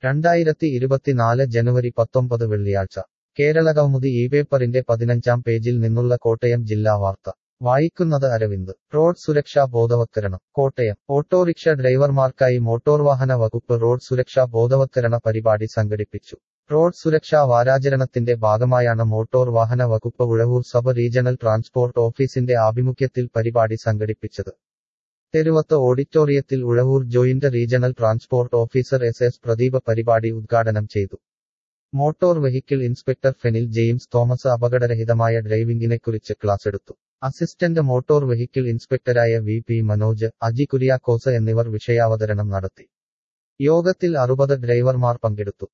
രണ്ടായിരത്തി ഇരുപത്തിനാല് ജനുവരി പത്തൊമ്പത് വെള്ളിയാഴ്ച കേരളകൗമുദി ഈ പേപ്പറിന്റെ പതിനഞ്ചാം പേജിൽ നിന്നുള്ള കോട്ടയം ജില്ലാ വാർത്ത വായിക്കുന്നത് അരവിന്ദ് റോഡ് സുരക്ഷാ ബോധവത്കരണം കോട്ടയം ഓട്ടോറിക്ഷ ഡ്രൈവർമാർക്കായി മോട്ടോർ വാഹന വകുപ്പ് റോഡ് സുരക്ഷാ ബോധവത്കരണ പരിപാടി സംഘടിപ്പിച്ചു റോഡ് സുരക്ഷാ വാരാചരണത്തിന്റെ ഭാഗമായാണ് മോട്ടോർ വാഹന വകുപ്പ് ഉഴവൂർ സബ് റീജണൽ ട്രാൻസ്പോർട്ട് ഓഫീസിന്റെ ആഭിമുഖ്യത്തിൽ പരിപാടി സംഘടിപ്പിച്ചത് തെരുവത്ത് ഓഡിറ്റോറിയത്തിൽ Uzhavoor joint regional transport officer S S Pradeep പരിപാടി ഉദ്ഘാടനം ചെയ്തു motor vehicle inspector Fenil James Thomas അപകടരഹിതമായ ഡ്രൈവിംഗിനെക്കുറിച്ച് ക്ലാസ് എടുത്തു അസിസ്റ്റന്റ് മോട്ടോർ വെഹിക്കിൾ ഇൻസ്പെക്ടറായ വി പി മനോജ് അജി കുര്യാക്കോസ് എന്നിവർ വിഷയാവതരണം നടത്തി യോഗത്തിൽ അറുപത് ഡ്രൈവർമാർ പങ്കെടുത്തു